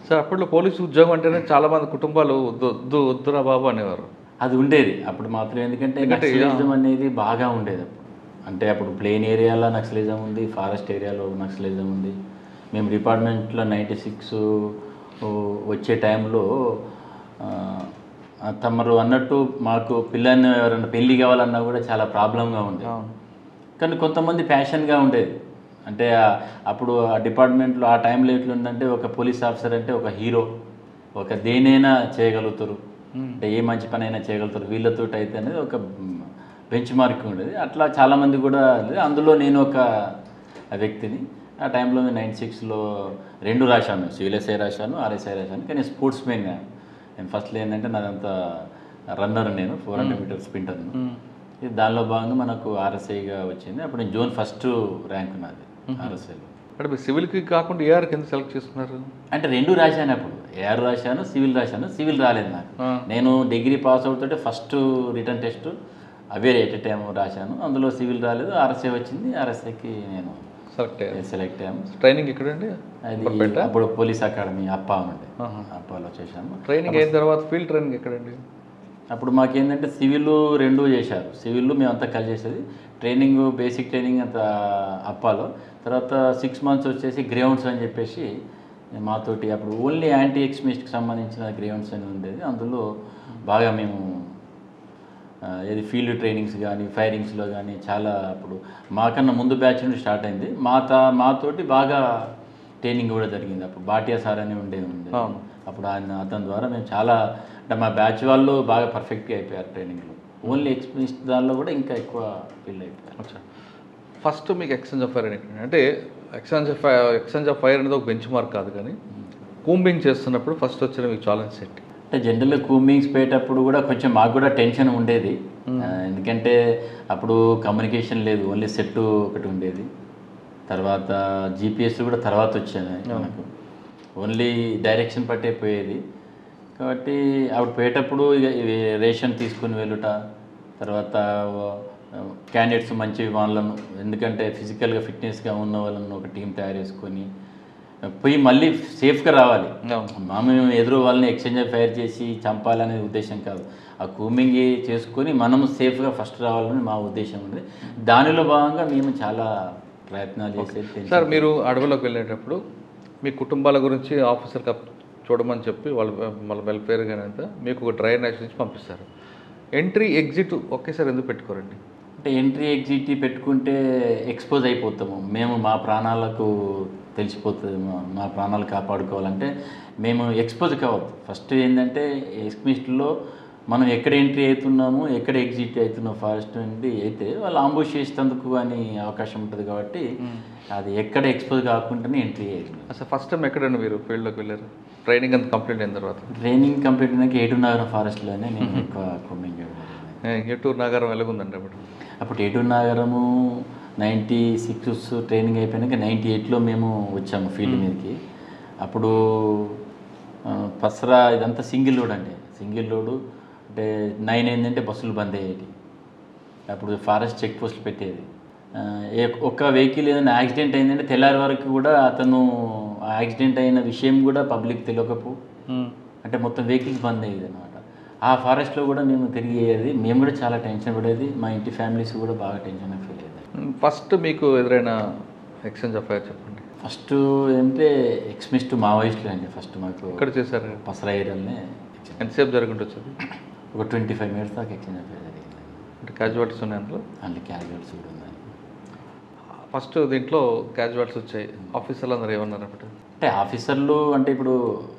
Sir అప్పట్లో police ఉద్యోగం అంటేనే చాలా మంది కుటుంబాలు వద్దు వద్దు వద్దురా బాబు అనేవారు అది ఉండేది అప్పుడు మాత్రం ఎందుకంటే ఎందుకంటే, నక్సలిజం అనేది బాగా ఉండేది అప్పుడు అంటే అప్పుడు ప్లేన్ ఏరియాలో నక్సలిజం ఉంది ఫారెస్ట్ ఏరియాలో నక్సలిజం ఉంది మేము డిపార్ట్మెంట్లో నైంటీ సిక్స్ వచ్చే టైంలో ఆ, ఆ, తమరు అన్నట్టు మాకు పిల్లని ఎవరైనా పెళ్లి కావాలన్నా కూడా చాలా ప్రాబ్లంగా ఉండేది అవును కానీ కొంతమంది ప్యాషన్గా ఉండేది అంటే ఆ- అప్పుడు ఆ డిపార్ట్మెంట్లో ఆ టైంలో ఎట్లుందంటే ఒక పోలీస్ ఆఫీసర్ అంటే ఒక హీరో ఒక దేనైనా చేయగలుగుతారు అంటే ఏ మంచి పని అయినా చేయగలుగుతారు వీళ్ళతో అయితే అనేది ఒక బెంచ్ మార్క్ ఉండేది అట్లా చాలామంది కూడా లేదు. అందులో నేను ఒక వ్యక్తిని ఆ టైంలో నేను నైన్ సిక్స్లో రెండు రాశాను సివిల్ ఎస్ఐ రాశాను ఆర్ఎస్ఐ రాశాను కానీ స్పోర్ట్స్ మెయిన్ నేను ఫస్ట్లో ఏంటంటే నాదంతా రన్నర్ నేను ఫోర్ హండ్రెడ్ మీటర్ స్పింటర్ను ఇది దానిలో భాగంగా మనకు ఆర్ఎస్ఐగా వచ్చింది అప్పుడు నేను జోన్ ఫస్ట్ ర్యాంక్ నాది ఆర్ఎస్ఐలో అంటే మీరు సివిల్కి కాకుండా ఏఆర్ కింద సెలెక్ట్ చేసుకున్నారు అంటే రెండు రాశాను అప్పుడు ఏఆర్ రాశాను సివిల్ రాశాను సివిల్ రాలేదు నాకు ఆ. నేను డిగ్రీ పాస్ అవుతుంటే ఫస్ట్ రిటర్న్ టెస్ట్ అవే ఎట్ ఎ టైం రాశాను అందులో సివిల్ రాలేదు ఆర్ఎస్ఐ వచ్చింది ఆర్ఎస్ఐకి నేను సెలెక్ట్ అయ్యారు సెలెక్ట్ అయ్యాము ట్రైనింగ్ ఎక్కడండి అది అప్పుడు పోలీస్ అకాడమీ అప్పా ఉండే ఆహా. అప్పాలో చేశాను ట్రైనింగ్ అయిన తర్వాత ఫీల్డ్ ట్రైనింగ్ ఎక్కడండి అప్పుడు మాకేంటంటే సివిల్ రెండు చేశారు సివిల్ మేమంతా కలిసి చేసేది ట్రైనింగ్ బేసిక్ ట్రైనింగ్ అంత అప్పాలో తర్వాత సిక్స్ మంత్స్ వచ్చేసి గ్రౌండ్స్ అని చెప్పేసి మాతోటి అప్పుడు ఓన్లీ యాంటీ ఎక్స్మిస్ట్కి సంబంధించిన గ్రౌండ్స్ అని ఉండేది అందులో బాగా మేము ఆ, ఏది ఫీల్డ్ ట్రైనింగ్స్ కానీ ఫైరింగ్స్లో కానీ చాలా అప్పుడు మాకన్నా ముందు బ్యాచ్ నుండి స్టార్ట్ అయింది మా తా మాతోటి బాగా ట్రైనింగ్ కూడా జరిగింది అప్పుడు బాటియా సార్ అని ఉండేది ఉంది అవును. అప్పుడు ఆయన అతని ద్వారా మేము చాలా అంటే మా బ్యాచ్ వాళ్ళు బాగా పర్ఫెక్ట్గా అయిపోయారు ట్రైనింగ్లో ఓన్లీ ఎక్స్పీరియన్స్ దానిలో కూడా ఇంకా ఎక్కువ ఫీల్ అయిపోయారు అచ్చా ఫస్ట్ మీకు ఎక్స్చేంజ్ ఆఫ్ ఫైర్ ఎక్కడ అంటే exchange of fire exchange of fire అనేది ఒక బెంచ్ మార్క్ కాదు కానీ కూంబింగ్ చేస్తున్నప్పుడు ఫస్ట్ వచ్చిన మీకు ఛాలెంజ్ సెట్ అంటే జనరల్గా కూమింగ్స్ పోయేటప్పుడు కూడా కొంచెం మాకు కూడా టెన్షన్ ఉండేది ఆ, ఎందుకంటే అప్పుడు కమ్యూనికేషన్ లేదు ఓన్లీ సెట్ ఒకటి ఉండేది తర్వాత జీపీఎస్ కూడా తర్వాత వచ్చాయి మనకు ఓన్లీ డైరెక్షన్ పట్టే పోయేది కాబట్టి అప్పుడు పోయేటప్పుడు ఇక ఇవి రేషన్ తీసుకుని వెళ్ళుట తర్వాత క్యాండిడేట్స్ మంచి వాళ్ళను ఎందుకంటే ఫిజికల్గా ఫిట్నెస్గా ఉన్న వాళ్ళను ఒక టీం తయారు చేసుకొని పోయి మళ్ళీ సేఫ్గా రావాలి అవును. మామూలు ఎదురు వాళ్ళని ఎక్స్చేంజ్ ఫైర్ చేసి చంపాలనే ఉద్దేశం కాదు ఆ కూమింగ్ చేసుకొని మనం సేఫ్గా ఫస్ట్ రావాలని మా ఉద్దేశం ఉంది దానిలో భాగంగా మేము చాలా ప్రయత్నాలు చేసేది సార్ మీరు అడవిలోకి వెళ్ళేటప్పుడు మీ కుటుంబాల గురించి ఆఫీసర్ కప్ చూడమని చెప్పి వాళ్ళ వాళ్ళ వెల్ఫేర్ కానీ అంతా మీకు ఒక డ్రైవర్ లైసెన్స్ నుంచి పంపిస్తారు ఎంట్రీ ఎగ్జిట్ ఒకేసారి ఎందుకు పెట్టుకోరండి అంటే ఎంట్రీ ఎగ్జిట్ పెట్టుకుంటే ఎక్స్పోజ్ అయిపోతాము మేము మా ప్రాణాలకు తెలిసిపోతుంది మా- మా ప్రాణాలు కాపాడుకోవాలంటే మేము ఎక్స్పోజ్ కావద్దు ఫస్ట్ ఏంటంటే ఎక్స్మిస్ట్లో మనం ఎక్కడ ఎంట్రీ అవుతున్నాము ఎక్కడ ఎగ్జిట్ అవుతున్నాం ఫారెస్ట్ నుండి అయితే వాళ్ళు ఆంబుష్ చేసేందుకు అని అవకాశం ఉంటుంది కాబట్టి అది ఎక్కడ ఎక్స్పోజ్ కాకుండానే ఎంట్రీ అవుతుంది అసలు ఫస్ట్ టైం ఎక్కడండి మీరు ఫీల్డ్లోకి వెళ్ళారు ట్రైనింగ్ అంతా కంప్లీట్ అయిన తర్వాత ట్రైనింగ్ కంప్లీట్ అయినాక ఏటు నగరం ఫారెస్ట్లోనే నేను ఎక్కువ కొమ్మింగ్ ఎటూరు నగరం వెలుగుందండి అప్పుడు అప్పుడు ఏటు నగరము నైంటీ సిక్స్ ట్రైనింగ్ అయిపోయినాక నైంటీ ఎయిట్లో మేము వచ్చాము ఫీల్డ్ మీదకి అప్పుడు ఆ, పసరా ఇదంతా సింగిల్ లోడ్ అండి సింగిల్ లోడు అంటే నైన్ అయిందంటే బస్సులు బంద్ అయ్యేటి అప్పుడు ఫారెస్ట్ చెక్ పోస్టులు పెట్టేది ఆ, ఏ- ఒక్క వెహికల్ ఏదైనా యాక్సిడెంట్ అయిందంటే తెల్లారి వరకు కూడా అతను ఆ యాక్సిడెంట్ అయిన విషయం కూడా పబ్లిక్ తెలియకపో అంటే మొత్తం వెహికల్స్ బంద్ అయ్యేది అనమాట ఆ ఫారెస్ట్లో కూడా మేము తిరిగేది మేము కూడా చాలా టెన్షన్ పడేది మా ఇంటి ఫ్యామిలీస్ కూడా బాగా టెన్షన్ ఫీల్ అయ్యేది ఫస్ట్ మీకు ఎదురైన ఎక్స్చేంజ్ ఆఫ్ ఫైర్ చెప్పండి ఫస్ట్ ఏంటంటే ఎక్స్మిస్ట్ మావోయిస్టులు అండి ఫస్ట్ మాకు ఎక్కడ చేశారు పసరా ఏరియాలోనే ఎంతసేపు జరుగుంటే వచ్చేది ఒక ట్వంటీ ఫైవ్ మినిట్స్ దాకా ఎక్స్చేంజ్ అఫేర్ జరిగింది అంటే క్యాజువాలిటీస్ ఉన్నాయి అందులో అందులో క్యాజువల్స్ కూడా ఉన్నాయి ఫస్ట్ దీంట్లో క్యాజువాలిటీస్ వచ్చాయి ఆఫీసర్లు అందరూ ఏమన్నారు అప్పుడు అంటే ఆఫీసర్లు అంటే ఇప్పుడు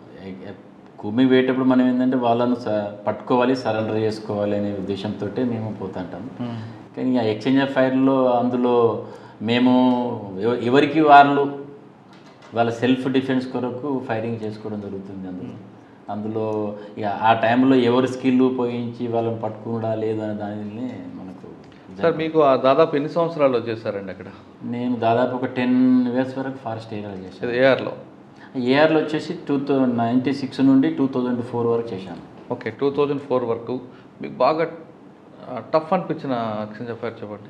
కుమ్మి పోయేటప్పుడు మనం ఏంటంటే వాళ్ళను స పట్టుకోవాలి సరెండర్ చేసుకోవాలి అనే ఉద్దేశంతో మేము పోతుంటాం కానీ ఆ ఎక్స్చేంజ్ ఆఫ్ ఫైర్లో అందులో మేము ఎవ- ఎవరికి వాళ్ళు వాళ్ళ సెల్ఫ్ డిఫెన్స్ కొరకు ఫైరింగ్ చేసుకోవడం జరుగుతుంది అందులో అందులో ఇక ఆ టైంలో ఎవరి స్కిల్ ఉపయోగించి వాళ్ళని పట్టుకున్నా లేదు అనే దానిని మనకు సార్ మీకు ఆ దాదాపు ఎన్ని సంవత్సరాలు చేశారండి అక్కడ నేను దాదాపు ఒక టెన్ ఇయర్స్ వరకు ఫారెస్ట్ ఏరియాలో చేశాను ఏఆర్లో ఏఆర్లో వచ్చేసి టూ థౌజండ్ నైంటీ సిక్స్ నుండి టూ థౌజండ్ ఫోర్ వరకు చేశాను ఓకే టూ థౌజండ్ ఫోర్ వరకు మీకు బాగా టఫ్ అనిపించిన ఎక్స్చేంజ్ ఆఫ్ ఫైర్ చెప్పండి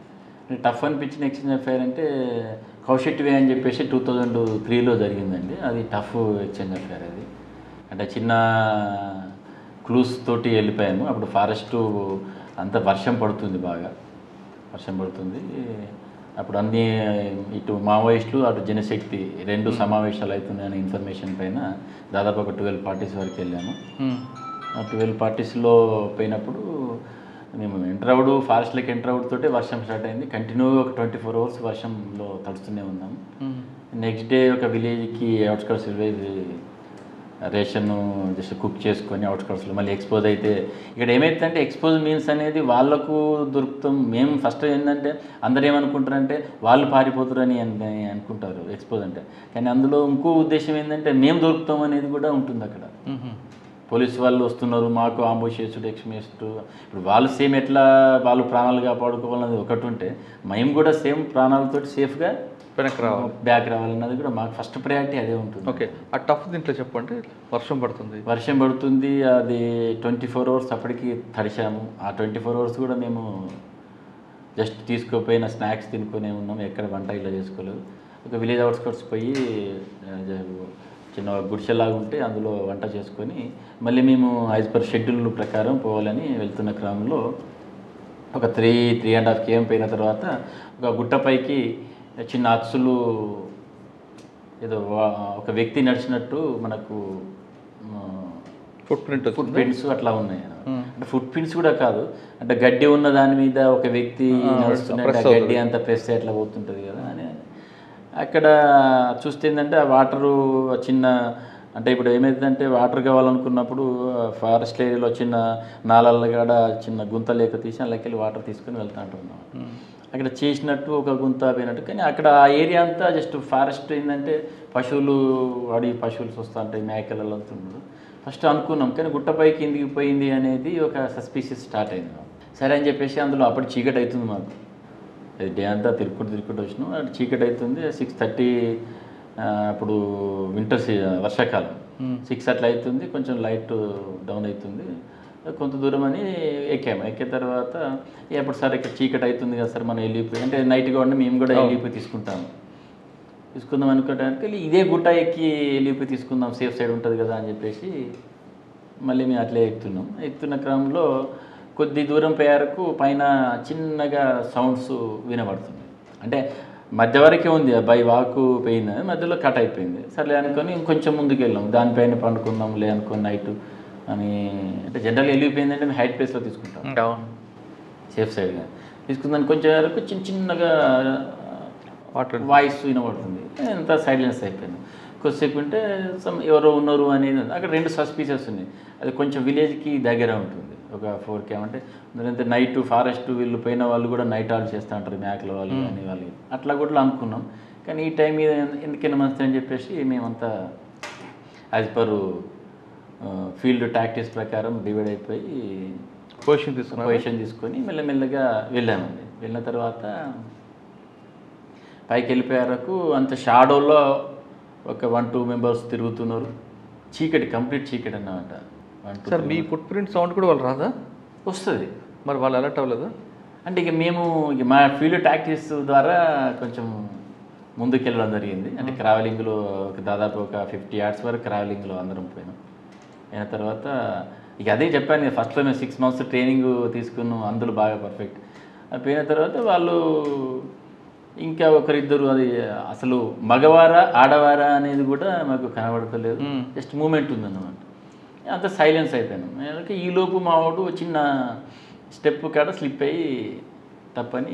టఫ్ అనిపించిన ఎక్స్చేంజ్ అఫైర్ అంటే కౌశెట్టి వే అని చెప్పేసి టూ థౌజండ్ త్రీలో జరిగిందండి అది టఫ్ ఎక్స్చేంజ్ అఫైర్ అది అంటే చిన్న క్లూస్ తోటి వెళ్ళిపోయాము అప్పుడు ఫారెస్ట్ అంత వర్షం పడుతుంది బాగా వర్షం పడుతుంది అప్పుడు అన్ని ఇటు మావోయిస్టులు అటు జనశక్తి రెండు సమావేశాలు అవుతున్నాయనే ఇన్ఫర్మేషన్ పైన దాదాపు ఒక ట్వెల్వ్ పార్టీస్ వరకు వెళ్ళాము మ్మ్. ఆ ట్వెల్వ్ పార్టీస్లో పోయినప్పుడు మేము ఎంటర్ అవుడు ఫారెస్ట్లోకి ఎంటర్ అవుడు తోటే వర్షం స్టార్ట్ అయింది కంటిన్యూగా ఒక ట్వంటీ ఫోర్ అవర్స్ వర్షంలో తడుస్తూనే ఉన్నాము మ్మ్. నెక్స్ట్ డే ఒక విలేజ్కి outskirts village ration just cook చేసుకొని అవుట్స్కట్స్లో మళ్ళీ ఎక్స్పోజ్ అయితే ఇక్కడ ఏమైతుందంటే ఎక్స్పోజ్ మీన్స్ అనేది వాళ్ళకు దొరుకుతాం మేము ఫస్ట్ ఏంటంటే అందరు ఏమనుకుంటారంటే వాళ్ళు పారిపోతారని అని అనుకుంటారు ఎక్స్పోజ్ అంటే కానీ అందులో ఇంకో ఉద్దేశం ఏంటంటే మేము దొరుకుతాం అనేది కూడా ఉంటుంది అక్కడ మ్మ్. పోలీసు వాళ్ళు వస్తున్నారు మాకు ఆంబుష్ చేసుడు ఎక్స్మేస్టు ఇప్పుడు వాళ్ళు సేమ్ ఎట్లా వాళ్ళు ప్రాణాలు కాపాడుకోవాలన్నది ఒకటి ఉంటే మేము కూడా సేమ్ ప్రాణాలతోటి సేఫ్గా వెనక్కి రావాలి బ్యాక్ రావాలన్నది కూడా మాకు ఫస్ట్ ప్రయారిటీ అదే ఉంటుంది ఓకే ఆ టఫ్ దీంట్లో చెప్పండి వర్షం పడుతుంది వర్షం పడుతుంది అది ట్వంటీ ఫోర్ అవర్స్ అప్పటికి తడిశాము ఆ ట్వంటీ ఫోర్ అవర్స్ కూడా మేము జస్ట్ తీసుకోపోయిన స్నాక్స్ తినుకునే ఉన్నాం ఎక్కడ వంట ఇలా చేసుకోలేదు ఒక విలేజ్ అవుట్స్కట్స్ పోయి ఆ, జ- చిన్న గుడిసెలాగా ఉంటే అందులో వంట చేసుకొని మళ్ళీ మేము యాజ్ పర్ షెడ్యూల్ ప్రకారం పోవాలని వెళ్తున్న క్రమంలో ఒక three three and half KM పోయిన తర్వాత ఒక గుట్టపైకి చిన్న అచ్చులు ఏదో వా- ఒక వ్యక్తి నడిచినట్టు మనకు ఫుట్ ప్రింట్ ఫుట్ వచ్చింది ప్రింట్స్ అట్లా ఉన్నాయి Hmm. అంటే ఫుట్ ప్రింట్స్ కూడా కాదు అంటే గడ్డి ఉన్న దాని మీద ఒక వ్యక్తి Ah, నడుస్తుంటే press ఆ గడ్డి అవుతుంది. అంతా ప్రెస్ అట్లా పోతుంటుంది కదా అని అక్కడ చూస్తే ఏంటంటే ఆ వాటరు చిన్న అంటే ఇప్పుడు ఏమైందంటే వాటర్ కావాలనుకున్నప్పుడు ఫారెస్ట్ ఏరియాలో చిన్న నాలల కాడ చిన్న గుంత లేక తీసి అందులోకి వాటర్ తీసుకొని వెళ్తా ఉంటున్నాం అక్కడ చేసినట్టు ఒక గుంత పోయినట్టు కానీ అక్కడ ఆ ఏరియా అంతా జస్ట్ ఫారెస్ట్ ఏంటంటే పశువులు అడవి పశువులు వస్తూ ఉంటాయి మేకలలో వెళ్తున్నారు ఫస్ట్ అనుకున్నాం కానీ గుట్టపై కిందికి పోయింది అనేది ఒక సస్పీషియస్ స్టార్ట్ అయింది మాకు. సరే అని చెప్పేసి అందులో అప్పుడు చీకటి అవుతుంది మాకు అది డే అంతా తిరుక్కుంటూ తిరుక్కుంటూ వచ్చినాం అటు చీకటి అవుతుంది సిక్స్ థర్టీ అప్పుడు వింటర్ సీ వర్షాకాలం సిక్స్ అట్లా అవుతుంది కొంచెం లైట్ డౌన్ అవుతుంది కొంత దూరం అని ఎక్కాము ఎక్కిన తర్వాత ఎప్పుడు సార్ ఇక్కడ చీకటి అవుతుంది కదా సార్ మనం వెళ్ళిపోయి అంటే నైట్ కూడా మేము కూడా వెళ్ళిపోయి తీసుకుంటాము తీసుకుందాం అనుకోవడానికి ఇదే గుట్ట ఎక్కి వెళ్ళిపోయి తీసుకుందాం సేఫ్ సైడ్ ఉంటుంది కదా అని చెప్పేసి మళ్ళీ మేము అట్లే ఎక్కుతున్నాం ఎక్కుతున్న క్రమంలో కొద్ది దూరం పోయారకు పైన చిన్నగా సౌండ్స్ వినబడుతుంది అంటే మధ్య వరకే ఉంది బై వాకు పోయిన మధ్యలో కట్ అయిపోయింది సర్లే అనుకొని ఇంకొంచెం ముందుకు వెళ్ళాం దానిపైన పండుకుందాం లే అనుకుని నైట్ అని అంటే జనరల్ వెళ్ళిపోయిందంటే మేము హైట్ ప్లేస్లో తీసుకుంటాం అవును సేఫ్ సైడ్గా తీసుకుందాం కొంచెం వరకు చిన్న చిన్నగా వాటర్ వాయిస్ వినబడుతుంది ఎంత సైలెన్స్ అయిపోయింది కొద్దిసేపు ఉంటే సమ్ ఎవరో ఉన్నారు అనేది ఉంది. అక్కడ రెండు సస్పీషియస్ ఉన్నాయి అది కొంచెం విలేజ్కి దగ్గర ఉంటుంది ఒక ఫోర్ కే అంటే ఎందుకంటే నైట్ ఫారెస్ట్ వీళ్ళు పోయిన వాళ్ళు కూడా నైట్ ఆల్ చేస్తూ ఉంటారు మేకల వాళ్ళు కానీ వాళ్ళు అట్లా కూడా అనుకున్నాం కానీ ఈ టైం మీద ఎందుకైనా మంచిది అని చెప్పేసి మేమంతా యాజ్ పర్ ఫీల్డ్ టాక్టిక్స్ ప్రకారం డివైడ్ అయిపోయి పొజిషన్ తీసుకున్నారు పొజిషన్ తీసుకొని మెల్లమెల్లగా వెళ్ళామండి వెళ్ళిన తర్వాత పైకి వెళ్ళిపోయే వరకు అంత షాడోలో ఒక వన్ టూ మెంబర్స్ తిరుగుతున్నారు చీకటి కంప్లీట్ చీకటి అన్నమాట వన్ టూ సార్ మీ ఫుట్ ప్రింట్ సౌండ్ కూడా వాళ్ళు రాదా వస్తుంది మరి వాళ్ళు అలర్ట్ అవ్వలేదా అంటే ఇక మేము ఇక మా ఫీల్డ్ టాక్టిక్స్ ద్వారా కొంచెం ముందుకెళ్ళడం జరిగింది అంటే ట్రావెలింగ్లో ఒక దాదాపు ఒక ఫిఫ్టీ యార్డ్స్ వరకు ట్రావెలింగ్లో అందరం పోయినాం అయిన తర్వాత ఇక అదే చెప్పాను నేను ఫస్ట్లో మేము సిక్స్ మంత్స్ ట్రైనింగ్ తీసుకున్నాం అందులో బాగా పర్ఫెక్ట్ పోయిన తర్వాత వాళ్ళు ఇంకా ఒకరిద్దరు అది అసలు మగవారా ఆడవారా అనేది కూడా మాకు కనబడతలేదు మ్మ్. జస్ట్ మూమెంట్ ఉందన్నమాట అంత సైలెన్స్ అయిపోయాను అందుకే ఈ లోపు మా వాడు చిన్న స్టెప్ కాడ స్లిప్ అయ్యి తప్పని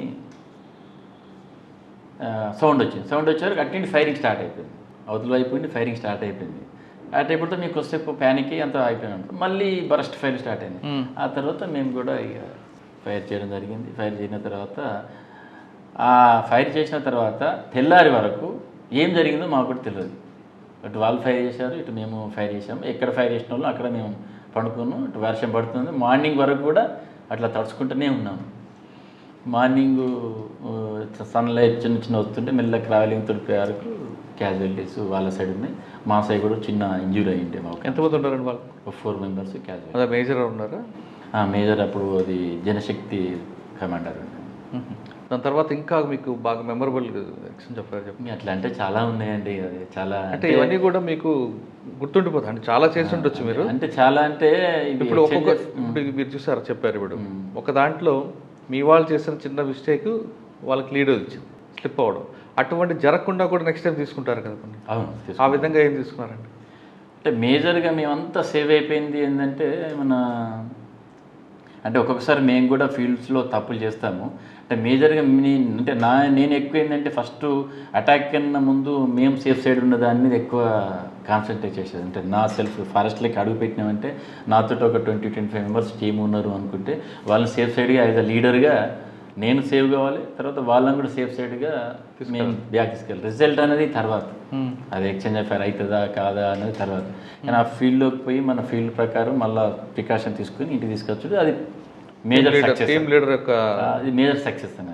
సౌండ్ వచ్చింది సౌండ్ వచ్చేవరకు అట్నుండి ఫైరింగ్ స్టార్ట్ అయిపోయింది అవతల వైపు నుండి ఫైరింగ్ స్టార్ట్ అయిపోయింది ఆ టైపుతో మీకు వస్తే ప్యానిక్ అంత అయిపోయినట్టు మళ్ళీ బరస్ట్ ఫైర్ స్టార్ట్ అయింది మ్మ్. ఆ తర్వాత మేము కూడా ఇక ఫైర్ చేయడం జరిగింది ఫైర్ చేసిన తర్వాత ఆ ఫైర్ చేసిన తర్వాత తెల్లారి వరకు ఏం జరిగిందో మాకు కూడా తెలియదు అటు వాళ్ళు ఫైర్ చేశారు ఇటు మేము ఫైర్ చేసాము ఎక్కడ ఫైర్ చేసిన వాళ్ళు అక్కడ మేము పండుకున్నాం ఇటు వర్షం పడుతుంది మార్నింగ్ వరకు కూడా అట్లా తడుచుకుంటూనే ఉన్నాము మార్నింగ్ సన్లైట్ చిన్న చిన్న వస్తుంటే మెల్లగా ట్రావెలింగ్ తోడిపోయే వరకు క్యాజువాలిటీస్ వాళ్ళ సైడ్ ఉన్నాయి మా సైడ్ కూడా చిన్న ఇంజూరీ అయ్యింది మాకు ఎంతమంది ఉంటారండి వాళ్ళు ఫోర్ మెంబర్స్ క్యాజువల్ అదే మేజర్ ఉన్నారా మేజర్ అప్పుడు అది జనశక్తి కమాండర్ మ్మ్. దాని తర్వాత ఇంకా మీకు బాగా మెమరబుల్ ఎక్స్చేంజ్ ఆఫ్ ఫైర్ చెప్పండి ఇంకా అట్లా అంటే చాలా ఉన్నాయండి అది చాలా అంటే ఇవన్నీ కూడా మీకు గుర్తుండిపోతాయి అంటే చాలా చేసి ఉండొచ్చు మీరు అంటే చాలా అంటే ఇవి ఇప్పుడు ఒక్కొక్క exchanges- ఇప్పుడు మీరు చూసారు చెప్పారు ఇప్పుడు ఒక దాంట్లో మీ వాళ్ళు చేసిన చిన్న మిస్టేక్ వాళ్ళకి లీడ్ వచ్చింది స్లిప్ అవ్వడం అటువంటి జరగకుండా కూడా నెక్స్ట్ టైం తీసుకుంటారు కదా కొన్ని అవును ఆ విధంగా ఏం తీసుకున్నారండి అంటే మేజర్గా మేమంతా సేవ్ అయిపోయింది ఏంటంటే మన అంటే ఒక్కొక్కసారి మేము కూడా ఫీల్డ్స్లో తప్పులు చేస్తాము అంటే మేజర్గా నేను అంటే నా నేను ఎక్కువ ఏంటంటే ఫస్ట్ అటాక్ కన్నా ముందు మేము సేఫ్ సైడ్ ఉన్న దాని మీద ఎక్కువ కాన్సన్ట్రేట్ చేసేది అంటే నా సెల్ఫ్ ఫారెస్ట్లోకి అడుగు పెట్టినామంటే నాతో ఒక twenty twenty five members team ఉన్నారు అనుకుంటే వాళ్ళని సేఫ్ సైడ్గా యాజ్ అ లీడర్గా నేను సేవ్ కావాలి తర్వాత వాళ్ళని కూడా సేఫ్ సైడ్గా మేము బ్యాక్ తీసుకెళ్ళాలి రిజల్ట్ అనేది తర్వాత అది ఎక్స్చేంజ్ అఫేర్ అవుతుందా కాదా అనేది తర్వాత కానీ ఆ ఫీల్డ్లోకి పోయి మన ఫీల్డ్ ప్రకారం మళ్ళీ ప్రికాషన్ తీసుకుని ఇంటికి తీసుకొచ్చుడు అది మేజర్ సక్సెస్ టీమ్ లీడర్ యొక్క అది మేజర్ సక్సెస్ అనేది